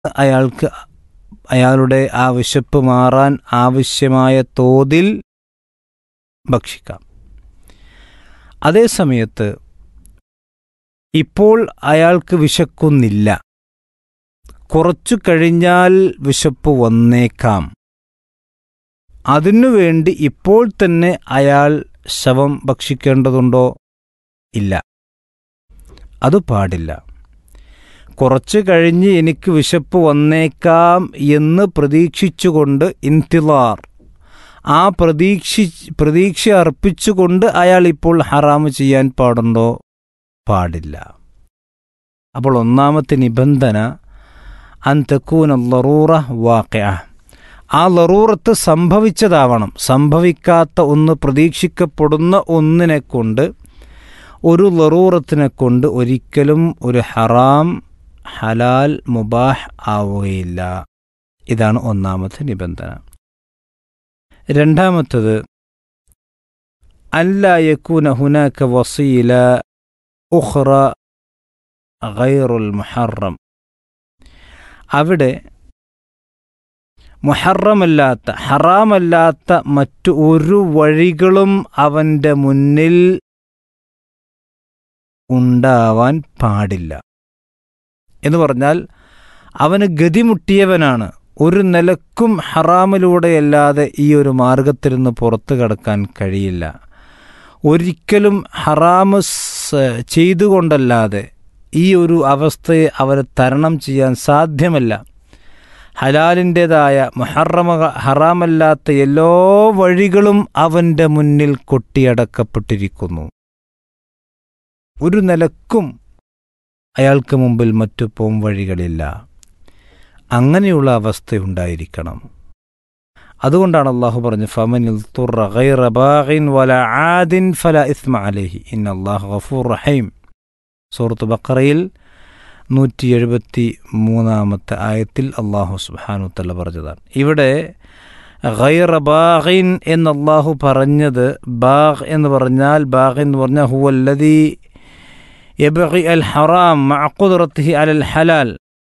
അയാൾക്ക് അയാളുടെ ആ വിശപ്പ് മാറാൻ ആവശ്യമായ തോതിൽ ഭക്ഷിക്കാം അതേ സമയത്ത് ഇപ്പോൾ അയാൾക്ക് വിശക്കുന്നില്ല കുറച്ചു കഴിഞ്ഞാൽ വിശപ്പ് വന്നേക്കാം അതിനുവേണ്ടി ഇപ്പോൾ തന്നെ അയാൾ ശവം ഭക്ഷിക്കേണ്ടതുണ്ടോ ഇല്ല അത് പാടില്ല കുറച്ചു കഴിഞ്ഞ് എനിക്ക് വിശപ്പ് വന്നേക്കാം എന്ന് പ്രതീക്ഷിച്ചുകൊണ്ട് ഇന്തിലാർ ആ പ്രതീക്ഷി പ്രതീക്ഷ അർപ്പിച്ചുകൊണ്ട് അയാൾ ഇപ്പോൾ ഹറാമ് ചെയ്യാൻ പാടുണ്ടോ പാടില്ല അപ്പോൾ ഒന്നാമത്തെ നിബന്ധന അന്തക്കൂന ലറൂറ വാക്യ ആ ലറൂറത്ത് സംഭവിച്ചതാവണം സംഭവിക്കാത്ത ഒന്ന് പ്രതീക്ഷിക്കപ്പെടുന്ന ഒന്നിനെ കൊണ്ട് ഒരു ലറൂറത്തിനെ കൊണ്ട് ഒരിക്കലും ഒരു ഹറാം ഹലാൽ മുബാഹ് ആവുകയില്ല ഇതാണ് ഒന്നാമത്തെ നിബന്ധന രണ്ടാമത്തത് അല്ല യക്കൂന ഹുനാക്ക വസീല ഉഖ്റ ഗൈറുൽ മുഹറം അവിടെ മുഹറമല്ലാത്ത ഹറാമല്ലാത്ത മറ്റു ഒരു വഴികളും അവൻ്റെ മുന്നിൽ ഉണ്ടാവാൻ പാടില്ല എന്ന് പറഞ്ഞാൽ അവന് ഗതിമുട്ടിയവനാണ് ഒരു നിലക്കും ഹറാമിലൂടെയല്ലാതെ ഈ ഒരു മാർഗത്തിൽ നിന്ന് പുറത്തു കടക്കാൻ കഴിയില്ല ഒരിക്കലും ഹറാമ് ചെയ്തുകൊണ്ടല്ലാതെ ഈ ഒരു അവസ്ഥയെ അവന് തരണം ചെയ്യാൻ സാധ്യമല്ല ഹലാലിൻ്റെതായ മുഹറമ ഹറാമല്ലാത്ത എല്ലാ വഴികളും അവൻ്റെ മുന്നിൽ കൊട്ടിയടക്കപ്പെട്ടിരിക്കുന്നു ഒരു നിലക്കും അയാൾക്ക് മുമ്പിൽ മറ്റു പോം വഴികളില്ല അങ്ങനെയുള്ള അവസ്ഥയുണ്ടായിരിക്കണം അതുകൊണ്ടാണ് അള്ളാഹു പറഞ്ഞു ഫമനിൽ തുറ ഗൈറ ബാഗിൻ വല ആദിൻ ഫല ഇസ്മ അലഹി ഇൻ അള്ളാഹു ഗഫൂർ റഹീം സൂറത്ത് ബക്കറയിൽ നൂറ്റി എഴുപത്തി മൂന്നാമത്തെ ആയത്തിൽ അള്ളാഹു സുബാനു തല്ല പറഞ്ഞതാണ് ഇവിടെ ഗൈറ ബാഗിൻ എന്ന് അള്ളാഹു പറഞ്ഞത് ബാഗ് എന്ന് പറഞ്ഞാൽ ബാഗ് എന്ന് പറഞ്ഞാൽ ഹുവല്ലതി യബി അൽ ഹറാം മഅഖുദ്റത്തിഹി അലൽ ഹലാൽ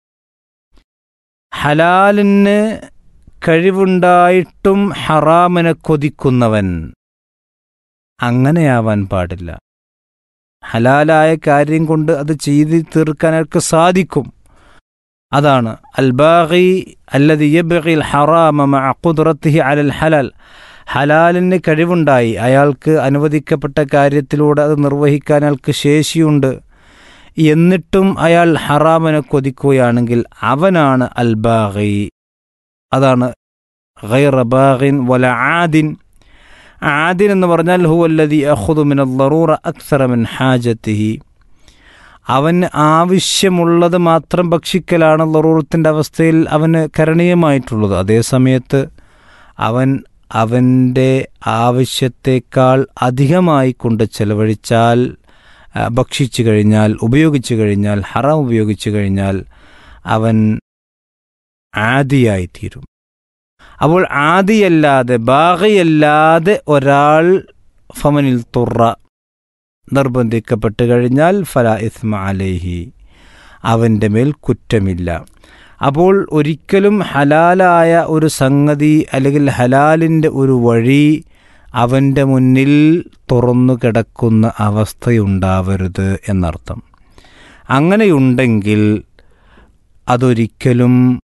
ഹലാലിന് കഴിവുണ്ടായിട്ടും ഹറാമിനെ കൊതിക്കുന്നവൻ അങ്ങനെയാവാൻ പാടില്ല ഹലാലായ കാര്യം കൊണ്ട് അത് ചെയ്ത് തീർക്കാൻ അയാൾക്ക് സാധിക്കും അതാണ് അൽബാഗി അല്ലതി യബിൽ ഹറാമ മഅഖുദ്റത്തിഹി അലൽ ഹലാൽ ഹലാലിന് കഴിവുണ്ടായി അയാൾക്ക് അനുവദിക്കപ്പെട്ട കാര്യത്തിലൂടെ അത് നിർവഹിക്കാൻ അയാൾക്ക് ശേഷിയുണ്ട് എന്നിട്ടും അയാൾ ഹറാമിനെ കൊതിക്കുകയാണെങ്കിൽ അവനാണ് അൽബാഗി അതാണ് ഗൈറബാഗിൻ വല ആദിൻ ആദിൻ എന്ന് പറഞ്ഞാൽ ഹുവല്ലതി അഹുദു മിൻ ലറൂറ അക്സറ മിൻ ഹാജത്തിഹി അവന് ആവശ്യമുള്ളത് മാത്രം ഭക്ഷിക്കലാണ് ലറൂറത്തിൻ്റെ അവസ്ഥയിൽ അവന് കരണീയമായിട്ടുള്ളത് അതേസമയത്ത് അവൻ അവൻ്റെ ആവശ്യത്തേക്കാൾ അധികമായി കൊണ്ട് ചെലവഴിച്ചാൽ ഭക്ഷിച്ചു കഴിഞ്ഞാൽ ഉപയോഗിച്ചു കഴിഞ്ഞാൽ ഹറാം ഉപയോഗിച്ചു കഴിഞ്ഞാൽ അവൻ ആദിയായിത്തീരും അപ്പോൾ ആദിയല്ലാതെ ബാഗയല്ലാതെ ഒരാൾ ഫമനിൽ തുറ നിർബന്ധിക്കപ്പെട്ട് കഴിഞ്ഞാൽ ഫല ഇസ്മ അലേഹി അവൻ്റെ മേൽ കുറ്റമില്ല അപ്പോൾ ഒരിക്കലും ഹലാലായ ഒരു സംഗതി അല്ലെങ്കിൽ ഹലാലിൻ്റെ ഒരു വഴി അവൻ്റെ മുന്നിൽ തുറന്നു കിടക്കുന്ന അവസ്ഥയുണ്ടാവരുത് എന്നർത്ഥം അങ്ങനെയുണ്ടെങ്കിൽ അതൊരിക്കലും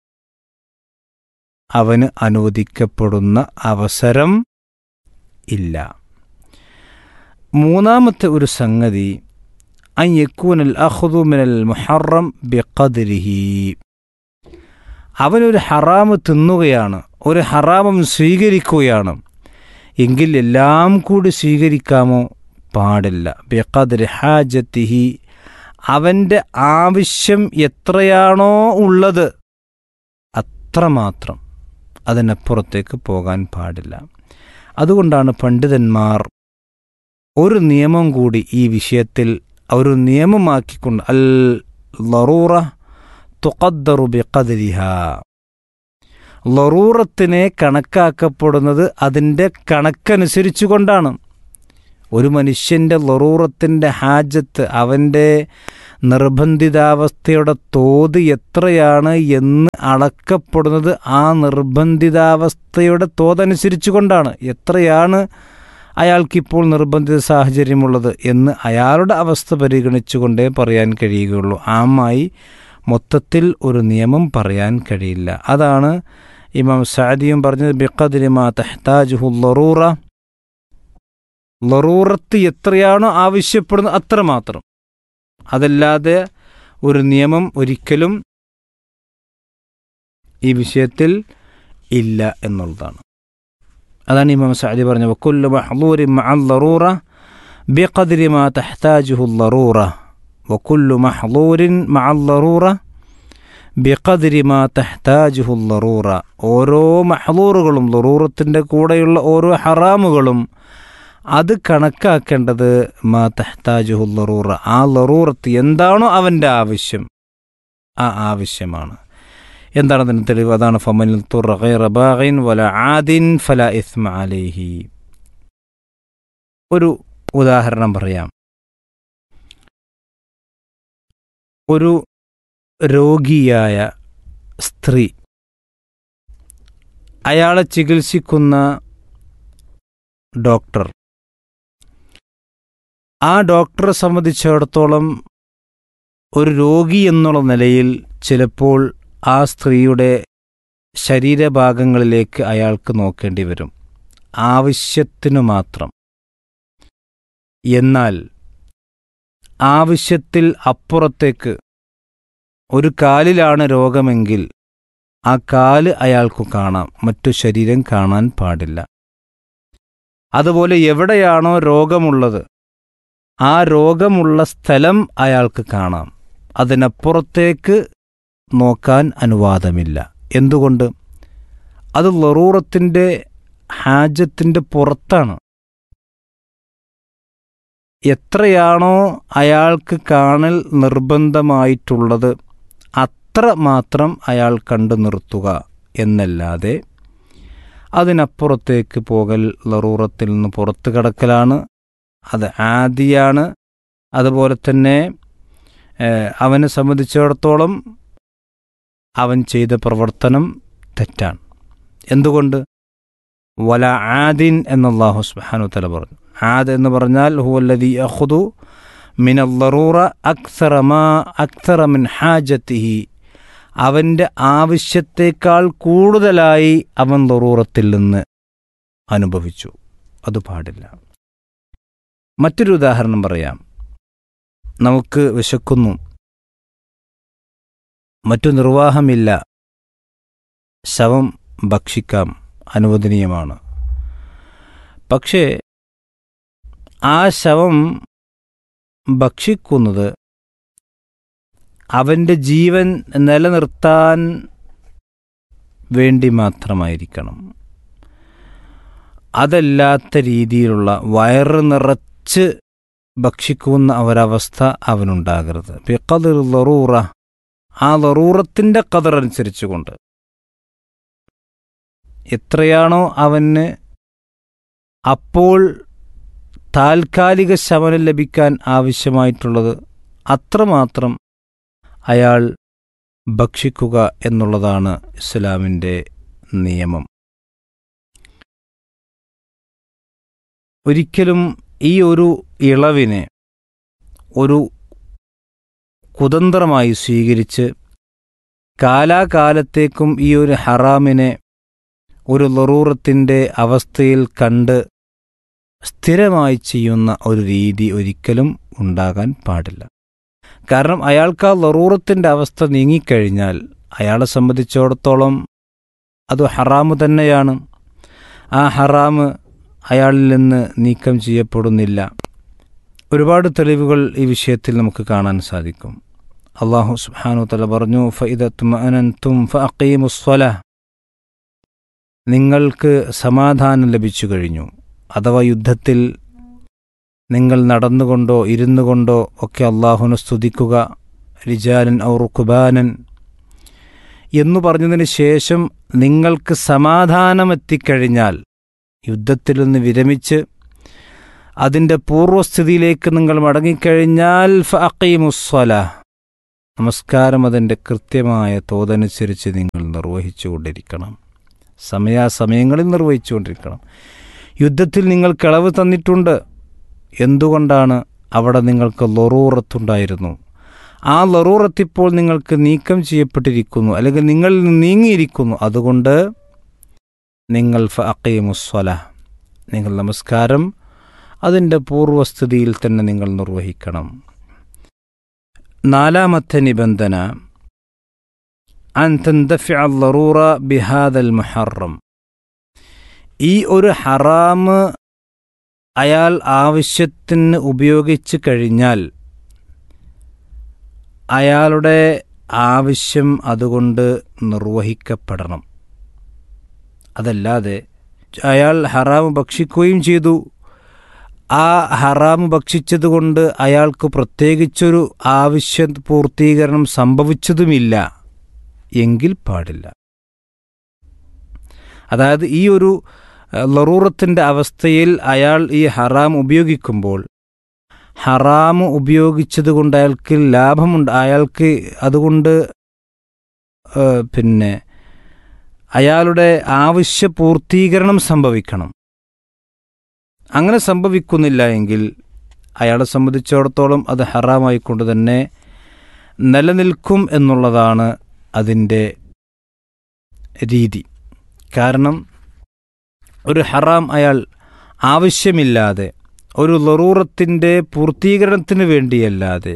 അവന് അനുവദിക്കപ്പെടുന്ന അവസരം ഇല്ല മൂന്നാമത്തെ ഒരു സംഗതി അൻ യക്കൂനൽ അഹുദുമിനൽ മുഹറം ബിഖദ്രിഹി അവനൊരു ഹറാമ് തിന്നുകയാണ് ഒരു ഹറാമം സ്വീകരിക്കുകയാണ് എങ്കിൽ എല്ലാം കൂടി സ്വീകരിക്കാമോ പാടില്ല ബിഖദ്രി ഹാജത്തിഹി അവൻ്റെ ആവശ്യം എത്രയാണോ ഉള്ളത് അത്രമാത്രം അതിനപ്പുറത്തേക്ക് പോകാൻ പാടില്ല അതുകൊണ്ടാണ് പണ്ഡിതന്മാർ ഒരു നിയമം കൂടി ഈ വിഷയത്തിൽ ഒരു നിയമമാക്കിക്കൊണ്ട് അൽ ലറൂറ തുഖദ്ദറു ബിഖദ്രിഹ ലറൂറത്തിനെ കണക്കാക്കപ്പെടുന്നത് അതിൻ്റെ കണക്കനുസരിച്ചു കൊണ്ടാണ് ഒരു മനുഷ്യൻ്റെ ലറൂറത്തിൻ്റെ ഹാജത്ത് അവൻ്റെ നിർബന്ധിതാവസ്ഥയുടെ തോത് എത്രയാണ് എന്ന് അളക്കപ്പെടുന്നത് ആ നിർബന്ധിതാവസ്ഥയുടെ തോതനുസരിച്ചു കൊണ്ടാണ് എത്രയാണ് അയാൾക്കിപ്പോൾ നിർബന്ധിത സാഹചര്യമുള്ളത് എന്ന് അയാളുടെ അവസ്ഥ പരിഗണിച്ചുകൊണ്ടേ പറയാൻ കഴിയുകയുള്ളൂ ആമായി മൊത്തത്തിൽ ഒരു നിയമം പറയാൻ കഴിയില്ല അതാണ് ഇമാം സാദിയും പറഞ്ഞത് ബിഖദ്രിമാ തെഹ്താജുഹു ലറൂറ ലറൂറത്ത് എത്രയാണോ ആവശ്യപ്പെടുന്നത് അത്രമാത്രം അതല്ലാതെ ഒരു നിയമം ഒരിക്കലും ഈ വിഷയത്തിൽ ഇല്ല എന്നുള്ളതാണ് അതാണ് ഇമാം സാദി പറഞ്ഞത് വക്കുല്ലു മഹ്ലൂരി മഅൽ ലറൂറ ബിഖദ്രി മാ തഹ്താജുഹു ലറൂറ വക്കുല്ലു മഹ്ലൂരിൻ മഅൽ ലറൂറ ബിഖദ്രി മാ തഹ്താജുഹു ലറൂറ ഓരോ മഹ്ലൂറുകളും ലറൂറത്തിൻ്റെ കൂടെയുള്ള ഓരോ ഹറാമുകളും അത് കണക്കാക്കേണ്ടത് മാ തഹ്താജുഹു ലറൂറ ആ ലറൂറത്ത് എന്താണോ അവൻ്റെ ആവശ്യം ആ ആവശ്യമാണ് എന്താണ് അതിന് തെളിവ് അതാണ് ഫമനിൽ തുറൈൻ വല ആദിൻ ഫല ഇസ്മ അലേഹി ഒരു ഉദാഹരണം പറയാം ഒരു രോഗിയായ സ്ത്രീ അയാളെ ചികിത്സിക്കുന്ന ഡോക്ടർ ആ ഡോക്ടറെ സംബന്ധിച്ചിടത്തോളം ഒരു രോഗി എന്നുള്ള നിലയിൽ ചിലപ്പോൾ ആ സ്ത്രീയുടെ ശരീരഭാഗങ്ങളിലേക്ക് അയാൾക്ക് നോക്കേണ്ടി വരും ആവശ്യത്തിനു മാത്രം എന്നാൽ ആവശ്യത്തിൽ അപ്പുറത്തേക്ക് ഒരു കാലിലാണ് രോഗമെങ്കിൽ ആ കാല് അയാൾക്ക് കാണാം മറ്റു ശരീരം കാണാൻ പാടില്ല അതുപോലെ എവിടെയാണോ രോഗമുള്ളത് ആ രോഗമുള്ള സ്ഥലം അയാൾക്ക് കാണാം അതിനപ്പുറത്തേക്ക് നോക്കാൻ അനുവാദമില്ല എന്തുകൊണ്ട് അത് ലറൂറത്തിൻ്റെ ഹാജത്തിൻ്റെ പുറത്താണ് എത്രയാണോ അയാൾക്ക് കാണൽ നിർബന്ധമായിട്ടുള്ളത് അത്ര മാത്രം അയാൾ കണ്ടു നിർത്തുക എന്നല്ലാതെ അതിനപ്പുറത്തേക്ക് പോകൽ ലറൂറത്തിൽ നിന്ന് പുറത്തു കിടക്കലാണ് അത് ആദിയാണ് അതുപോലെ തന്നെ അവനെ സംബന്ധിച്ചിടത്തോളം അവൻ ചെയ്ത പ്രവർത്തനം തെറ്റാണ് എന്തുകൊണ്ട് വല ആദിൻ എന്നല്ലാഹു സുബ്ഹാനു തല പറഞ്ഞു ആദ് എന്ന് പറഞ്ഞാൽ ഹുവല്ലദി അഖുദു മിൻ അല്ലറൂറ അക്സറ മാ അക്സറ മിൻ ഹാജത്തിഹി അവൻ്റെ ആവശ്യത്തേക്കാൾ കൂടുതലായി അവൻ ലറൂറത്തിൽ നിന്ന് അനുഭവിച്ചു അത് പാടില്ല മറ്റൊരു ഉദാഹരണം പറയാം നമുക്ക് വിശക്കുന്നു മറ്റു നിർവാഹമില്ല ശവം ഭക്ഷിക്കാം അനുവദനീയമാണ് പക്ഷേ ആ ശവം ഭക്ഷിക്കുന്നത് അവൻ്റെ ജീവൻ നിലനിർത്താൻ വേണ്ടി മാത്രമായിരിക്കണം അതല്ലാത്ത രീതിയിലുള്ള വയറ് നിറച്ച് ഭക്ഷിക്കുന്ന ഒരവസ്ഥ അവനുണ്ടാകരുത് ബിക്കതിർ ലറൂറ ആ ലറൂറത്തിൻ്റെ കതറനുസരിച്ച് കൊണ്ട് എത്രയാണോ അവന് അപ്പോൾ താൽക്കാലിക ശമനം ലഭിക്കാൻ ആവശ്യമായിട്ടുള്ളത് അത്രമാത്രം അയാൾ ഭക്ഷിക്കുക എന്നുള്ളതാണ് ഇസ്ലാമിൻ്റെ നിയമം ഒരിക്കലും ഈ ഒരു ഇളവിനെ ഒരു കുതന്ത്രമായി സ്വീകരിച്ച് കാലാകാലത്തേക്കും ഈ ഒരു ഹറാമിനെ ഒരു ലറൂറത്തിൻ്റെ അവസ്ഥയിൽ കണ്ട് സ്ഥിരമായി ചെയ്യുന്ന ഒരു രീതി ഒരിക്കലും ഉണ്ടാകാൻ പാടില്ല കാരണം അയാൾക്ക് ആ ലറൂറത്തിൻ്റെ അവസ്ഥ നീങ്ങിക്കഴിഞ്ഞാൽ അയാളെ സംബന്ധിച്ചിടത്തോളം അത് ഹറാമ് തന്നെയാണ് ആ ഹറാമ് അയാളിൽ നിന്ന് നീക്കം ചെയ്യപ്പെടുന്നില്ല ഒരുപാട് തെളിവുകൾ ഈ വിഷയത്തിൽ നമുക്ക് കാണാൻ സാധിക്കും അള്ളാഹു സുബ്ഹാനു തല പറഞ്ഞു ഫഇദത്തും ഫഅഖീമുസ്വല നിങ്ങൾക്ക് സമാധാനം ലഭിച്ചു കഴിഞ്ഞു അഥവാ യുദ്ധത്തിൽ നിങ്ങൾ നടന്നുകൊണ്ടോ ഇരുന്നു കൊണ്ടോ ഒക്കെ അള്ളാഹുനെ സ്തുതിക്കുക റിജാലൻ ഔർ കുബാനൻ എന്നു പറഞ്ഞതിന് ശേഷം നിങ്ങൾക്ക് സമാധാനമെത്തിക്കഴിഞ്ഞാൽ യുദ്ധത്തിൽ നിന്ന് വിരമിച്ച് അതിൻ്റെ പൂർവ്വസ്ഥിതിയിലേക്ക് നിങ്ങൾ മടങ്ങിക്കഴിഞ്ഞാൽ ഫഅഖീമുസ്വല നമസ്കാരം അതിൻ്റെ കൃത്യമായ തോതനുസരിച്ച് നിങ്ങൾ നിർവഹിച്ചുകൊണ്ടിരിക്കണം സമയാസമയങ്ങളിൽ നിർവഹിച്ചുകൊണ്ടിരിക്കണം യുദ്ധത്തിൽ നിങ്ങൾ കിളവ് തന്നിട്ടുണ്ട് എന്തുകൊണ്ടാണ് അവിടെ നിങ്ങൾക്ക് ലൊറൂറത്തുണ്ടായിരുന്നു ആ ലൊറൂറത്തിപ്പോൾ നിങ്ങൾക്ക് നീക്കം ചെയ്യപ്പെട്ടിരിക്കുന്നു അല്ലെങ്കിൽ നിങ്ങളിൽ നിന്ന് നീങ്ങിയിരിക്കുന്നു അതുകൊണ്ട് നിങ്ങൾ ഫീമുസ്വല നിങ്ങൾ നമസ്കാരം അതിൻ്റെ പൂർവ്വസ്ഥിതിയിൽ തന്നെ നിങ്ങൾ നിർവഹിക്കണം നാലാമത്തെ നിബന്ധന അൻ തന്തഫിഅ ലറൂറ ബിഹാദൽ മുഹറം ഈ ഒരു ഹറാമ് അയാൾ ആവശ്യത്തിന് ഉപയോഗിച്ച് കഴിഞ്ഞാൽ അയാളുടെ ആവശ്യം അതുകൊണ്ട് നിർവഹിക്കപ്പെടണം അതല്ലാതെ അയാൾ ഹറാമ് ഭക്ഷിക്കുകയും ചെയ്തു ആ ഹറാമ് ഭക്ഷിച്ചതുകൊണ്ട് അയാൾക്ക് പ്രത്യേകിച്ചൊരു ആവശ്യ പൂർത്തീകരണം സംഭവിച്ചതുമില്ല എങ്കിൽ പാടില്ല അതായത് ഈ ഒരു ലറൂറത്തിൻ്റെ അവസ്ഥയിൽ അയാൾ ഈ ഹറാം ഉപയോഗിക്കുമ്പോൾ ഹറാം ഉപയോഗിച്ചതുകൊണ്ട് അയാൾക്ക് ലാഭമുണ്ട് അയാൾക്ക് അതുകൊണ്ട് പിന്നെ അയാളുടെ ആവശ്യ പൂർത്തീകരണം സംഭവിക്കണം അങ്ങനെ സംഭവിക്കുന്നില്ല എങ്കിൽ അയാളെ സംബന്ധിച്ചിടത്തോളം അത് ഹറാമായിക്കൊണ്ട് തന്നെ നിലനിൽക്കും എന്നുള്ളതാണ് അതിൻ്റെ രീതി കാരണം ഒരു ഹറാം അയാൾ ആവശ്യമില്ലാതെ ഒരു ലറൂറത്തിൻ്റെ പൂർത്തീകരണത്തിന് വേണ്ടിയല്ലാതെ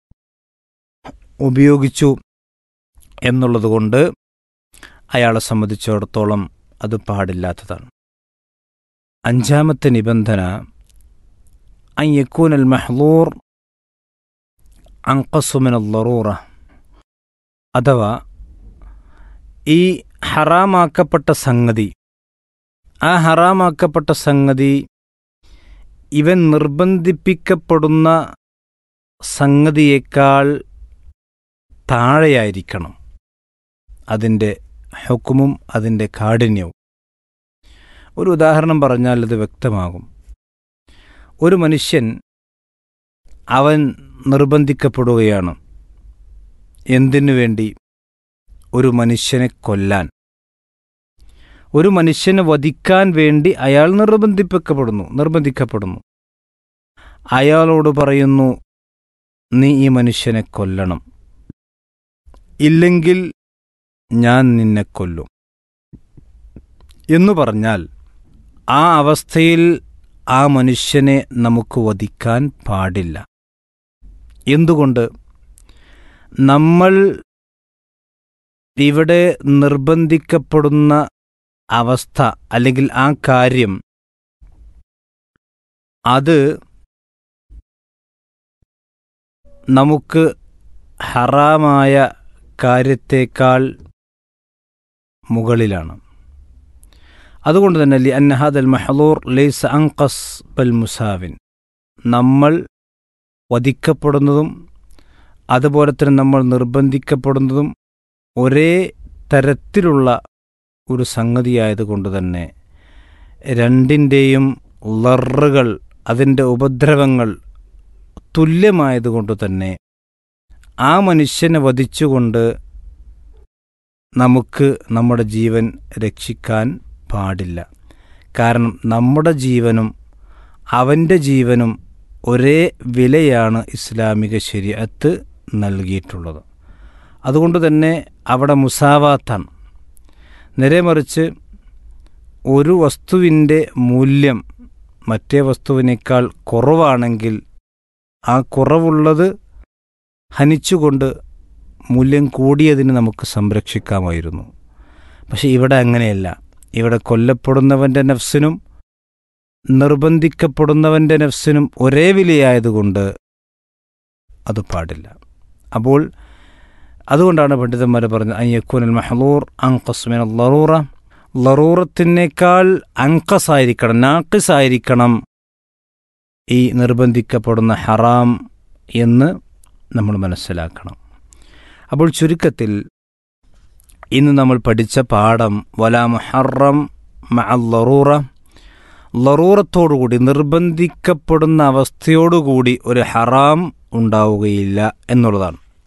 ഉപയോഗിച്ചു എന്നുള്ളതുകൊണ്ട് അയാളെ സംബന്ധിച്ചിടത്തോളം അത് പാടില്ലാത്തതാണ് അഞ്ചാമത്തെ നിബന്ധന അയ്യക്കൂൻ അൽ മഹ്ലൂർ അങ്കസുമിൻ ലറൂറ അഥവാ ഈ ഹറാമാക്കപ്പെട്ട സംഗതി ആ ഹറാമാക്കപ്പെട്ട സംഗതി ഇവൻ നിർബന്ധിപ്പിക്കപ്പെടുന്ന സംഗതിയേക്കാൾ താഴെയായിരിക്കണം അതിൻ്റെ ഹുക്കുമും അതിൻ്റെ കാഠിന്യവും ഒരു ഉദാഹരണം പറഞ്ഞാൽ ഇത് വ്യക്തമാകും ഒരു മനുഷ്യൻ അവൻ നിർബന്ധിക്കപ്പെടുകയാണ് എന്തിനു വേണ്ടി ഒരു മനുഷ്യനെ കൊല്ലാൻ ഒരു മനുഷ്യനെ വധിക്കാൻ വേണ്ടി അയാൾ നിർബന്ധിപ്പിക്കപ്പെടുന്നു നിർബന്ധിക്കപ്പെടുന്നു അയാളോട് പറയുന്നു നീ ഈ മനുഷ്യനെ കൊല്ലണം ഇല്ലെങ്കിൽ ഞാൻ നിന്നെ കൊല്ലും എന്നു പറഞ്ഞാൽ ആ അവസ്ഥയിൽ ആ മനുഷ്യനെ നമുക്ക് വധിക്കാൻ പാടില്ല എന്തുകൊണ്ട് നമ്മൾ ഇവിടെ നിർബന്ധിക്കപ്പെടുന്ന അവസ്ഥ അല്ലെങ്കിൽ ആ കാര്യം അത് നമുക്ക് ഹറാമായ കാര്യത്തേക്കാൾ മുകളിലാണ് അതുകൊണ്ട് തന്നെ ലി അന്നഹാദ് അൽ മഹലൂർ ലൈസ് അങ്കസ് ബൽ മുസാവിൻ നമ്മൾ വധിക്കപ്പെടുന്നതും അതുപോലെ തന്നെ നമ്മൾ നിർബന്ധിക്കപ്പെടുന്നതും ഒരേ തരത്തിലുള്ള ഒരു സംഗതിയായതുകൊണ്ട് തന്നെ രണ്ടിൻ്റെയും ലറുകൾ അതിൻ്റെ ഉപദ്രവങ്ങൾ തുല്യമായതുകൊണ്ട് തന്നെ ആ മനുഷ്യനെ വധിച്ചുകൊണ്ട് നമുക്ക് നമ്മുടെ ജീവൻ രക്ഷിക്കാൻ പാടില്ല കാരണം നമ്മുടെ ജീവനും അവൻ്റെ ജീവനും ഒരേ വിലയാണ് ഇസ്ലാമിക ശരീഅത്ത് നൽകിയിട്ടുള്ളത് അതുകൊണ്ട് തന്നെ അവിടെ മുസാവാത്താണ് നേരെ മറിച്ച് ഒരു വസ്തുവിൻ്റെ മൂല്യം മറ്റേ വസ്തുവിനേക്കാൾ കുറവാണെങ്കിൽ ആ കുറവുള്ളത് ഹനിച്ചുകൊണ്ട് മൂല്യം കൂടിയതിന് നമുക്ക് സംരക്ഷിക്കാമായിരുന്നു പക്ഷെ ഇവിടെ അങ്ങനെയല്ല ഇവിടെ കൊല്ലപ്പെടുന്നവൻ്റെ നഫ്സിനും നിർബന്ധിക്കപ്പെടുന്നവൻ്റെ നഫ്സിനും ഒരേ വിലയായതുകൊണ്ട് അത് പാടില്ല അപ്പോൾ അതുകൊണ്ടാണ് പണ്ഡിതന്മാർ പറഞ്ഞത് അയ്യക്കൂനൽ മഹലൂർ അങ്കസ്മിൻ ലറൂറ ലറൂറത്തിനേക്കാൾ അങ്കസായിരിക്കണം നാക്കിസായിരിക്കണം ഈ നിർബന്ധിക്കപ്പെടുന്ന ഹറാം എന്ന് നമ്മൾ മനസ്സിലാക്കണം അപ്പോൾ ചുരുക്കത്തിൽ ഇന്ന് നമ്മൾ പഠിച്ച പാഠം വല മുഹറം ലറൂറ ലറൂറത്തോടുകൂടി നിർബന്ധിക്കപ്പെടുന്ന അവസ്ഥയോടുകൂടി ഒരു ഹറാം ഉണ്ടാവുകയില്ല എന്നുള്ളതാണ്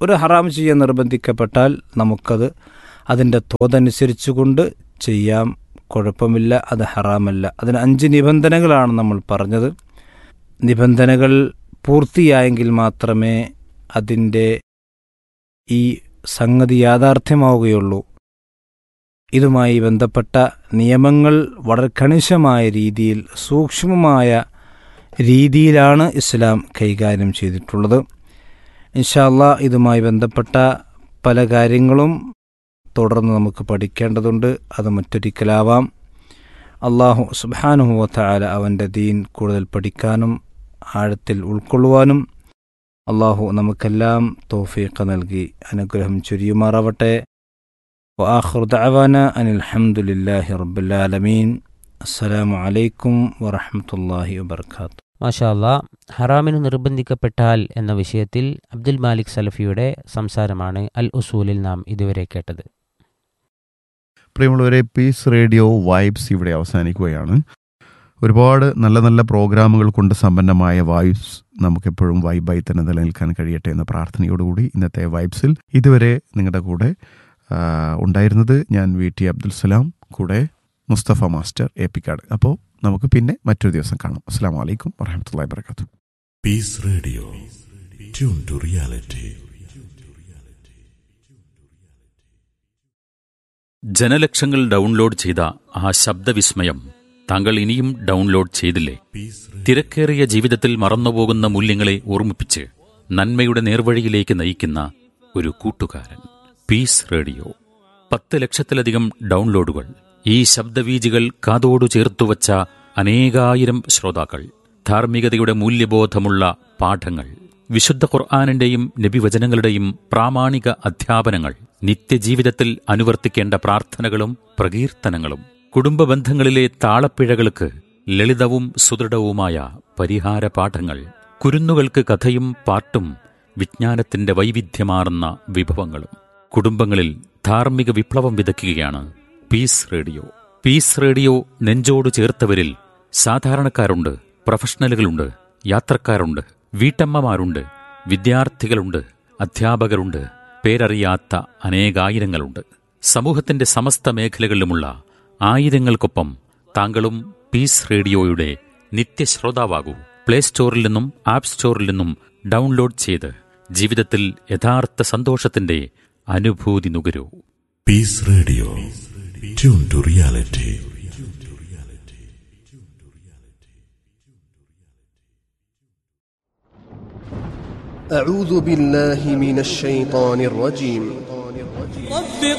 ഒരു ഹറാം ചെയ്യാൻ നിർബന്ധിക്കപ്പെട്ടാൽ നമുക്കത് അതിൻ്റെ തോതനുസരിച്ചുകൊണ്ട് ചെയ്യാം കുഴപ്പമില്ല അത് ഹറാമല്ല അതിന് അഞ്ച് നിബന്ധനകളാണ് നമ്മൾ പറഞ്ഞത് നിബന്ധനകൾ പൂർത്തിയായെങ്കിൽ മാത്രമേ അതിൻ്റെ ഈ സംഗതി യാഥാർത്ഥ്യമാവുകയുള്ളൂ ഇതുമായി ബന്ധപ്പെട്ട നിയമങ്ങൾ വളരെ കണിശമായ രീതിയിൽ സൂക്ഷ്മമായ രീതിയിലാണ് ഇസ്ലാം കൈകാര്യം ചെയ്തിട്ടുള്ളത് ഇൻഷാല്ല ഇതുമായി ബന്ധപ്പെട്ട പല കാര്യങ്ങളും തുടർന്ന് നമുക്ക് പഠിക്കേണ്ടതുണ്ട് അത് മറ്റൊരിക്കലാവാം അള്ളാഹു സുബാനുഹുവല അവൻ്റെ ദീൻ കൂടുതൽ പഠിക്കാനും ആഴത്തിൽ ഉൾക്കൊള്ളുവാനും അള്ളാഹു നമുക്കെല്ലാം തോഫീഖ് നൽകി അനുഗ്രഹം ചൊരിയുമാറാവട്ടെ وآخر دعوانا أن الحمد لله رب العالمين السلام عليكم ورحمة الله وبركاته മാഷാല്ല ഹറാമിന് നിർബന്ധിക്കപ്പെട്ടാൽ എന്ന വിഷയത്തിൽ അബ്ദുൽ മാലിക് സലഫിയുടെ സംസാരമാണ് അൽ ഉസൂലിൽ നാം ഇതുവരെ കേട്ടത് പ്രിയമുള്ളവരെ പീസ് റേഡിയോ വൈബ്സ് ഇവിടെ അവസാനിക്കുകയാണ് ഒരുപാട് നല്ല നല്ല പ്രോഗ്രാമുകൾ കൊണ്ട് സമ്പന്നമായ വൈബ്സ് നമുക്കെപ്പോഴും വൈബായി തന്നെ നിലനിൽക്കാൻ കഴിയട്ടെ എന്ന പ്രാർത്ഥനയോടുകൂടി ഇന്നത്തെ വൈബ്സിൽ ഇതുവരെ നിങ്ങളുടെ കൂടെ ആ, ഉണ്ടായിരുന്നത് ഞാൻ വി ടി അബ്ദുൽ സലാം കൂടെ മുസ്തഫ മാസ്റ്റർ ഏപ്പിക്കാട് അപ്പോൾ നമുക്ക് പിന്നെ മറ്റൊരു ദിവസം കാണാം അസ്സാം വലൈക്കും വറഹമത്തല്ലാ വാബർക്കാത്തു Peace Radio. Tune to reality. ജനലക്ഷങ്ങൾ ഡൗൺലോഡ് ചെയ്ത ആ ശബ്ദവിസ്മയം താങ്കൾ ഇനിയും ഡൗൺലോഡ് ചെയ്തില്ലേ തിരക്കേറിയ ജീവിതത്തിൽ മറന്നുപോകുന്ന മൂല്യങ്ങളെ ഓർമ്മിപ്പിച്ച് നന്മയുടെ നേർവഴിയിലേക്ക് നയിക്കുന്ന ഒരു കൂട്ടുകാരൻ പീസ് റേഡിയോ പത്ത് ലക്ഷത്തിലധികം ഡൗൺലോഡുകൾ ഈ ശബ്ദവീജികൾ കാതോടു ചേർത്തുവച്ച അനേകായിരം ശ്രോതാക്കൾ ധാർമ്മികതയുടെ മൂല്യബോധമുള്ള പാഠങ്ങൾ വിശുദ്ധ ഖുർആാനിന്റെയും നബിവചനങ്ങളുടെയും പ്രാമാണിക അധ്യാപനങ്ങൾ നിത്യജീവിതത്തിൽ അനുവർത്തിക്കേണ്ട പ്രാർത്ഥനകളും പ്രകീർത്തനങ്ങളും കുടുംബ ബന്ധങ്ങളിലെ താളപ്പിഴകൾക്ക് ലളിതവും സുദൃഢവുമായ പരിഹാര പാഠങ്ങൾ കുരുന്നുകൾക്ക് കഥയും പാട്ടും വിജ്ഞാനത്തിന്റെ വൈവിധ്യമാർന്ന വിഭവങ്ങളും കുടുംബങ്ങളിൽ ധാർമ്മിക വിപ്ലവം വിതയ്ക്കുകയാണ് പീസ് റേഡിയോ പീസ് റേഡിയോ നെഞ്ചോട് ചേർത്തവരിൽ സാധാരണക്കാരുണ്ട് പ്രൊഫഷണലുകളുണ്ട് യാത്രക്കാരുണ്ട് വീട്ടമ്മമാരുണ്ട് വിദ്യാർത്ഥികളുണ്ട് അധ്യാപകരുണ്ട് പേരറിയാത്ത അനേകായിരങ്ങളുണ്ട് സമൂഹത്തിന്റെ സമസ്ത മേഖലകളിലുമുള്ള ആയിരങ്ങൾക്കൊപ്പം താങ്കളും പീസ് റേഡിയോയുടെ നിത്യശ്രോതാവാകൂ പ്ലേ സ്റ്റോറിൽ നിന്നും ആപ്പ് സ്റ്റോറിൽ നിന്നും ഡൗൺലോഡ് ചെയ്ത് ജീവിതത്തിൽ യഥാർത്ഥ സന്തോഷത്തിന്റെ അനുഭൂതി നുകരൂ Peace Radio. Tune to reality. أعوذ بالله من الشيطان الرجيم رب